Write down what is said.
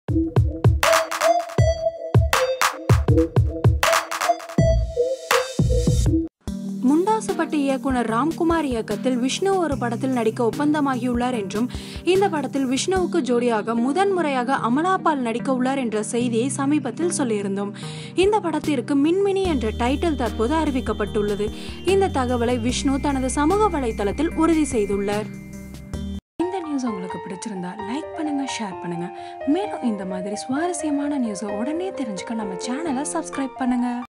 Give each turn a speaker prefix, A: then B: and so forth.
A: முண்டாசுப்பட்டு இயக்குனர் ராம்குமார் இயக்கத்தில் விஷ்ணு ஒரு படத்தில் நடிக்க ஒப்பந்தமாகியுள்ளார் என்றும் இந்த படத்தில் விஷ்ணுவுக்கு ஜோடியாக முதன் முறையாக அமலாபால் நடிக்க உள்ளார் என்ற செய்தியை சமீபத்தில் சொல்லியிருந்தோம் இந்த படத்திற்கு மின்மினி என்ற டைட்டில் தற்போது அறிவிக்கப்பட்டுள்ளது இந்த தகவலை விஷ்ணு தனது சமூக வலைதளத்தில் உறுதி செய்துள்ளார் இந்த நியூஸ் உங்களுக்கு பிடிச்சிருந்தா லைக் பண்ணுங்க ஷேர் பண்ணுங்க மேலும் இந்த மாதிரி சுவாரஸ்யமான நியூஸை உடனே தெரிஞ்சுக்க நம்ம சேனலை சப்ஸ்கிரைப் பண்ணுங்க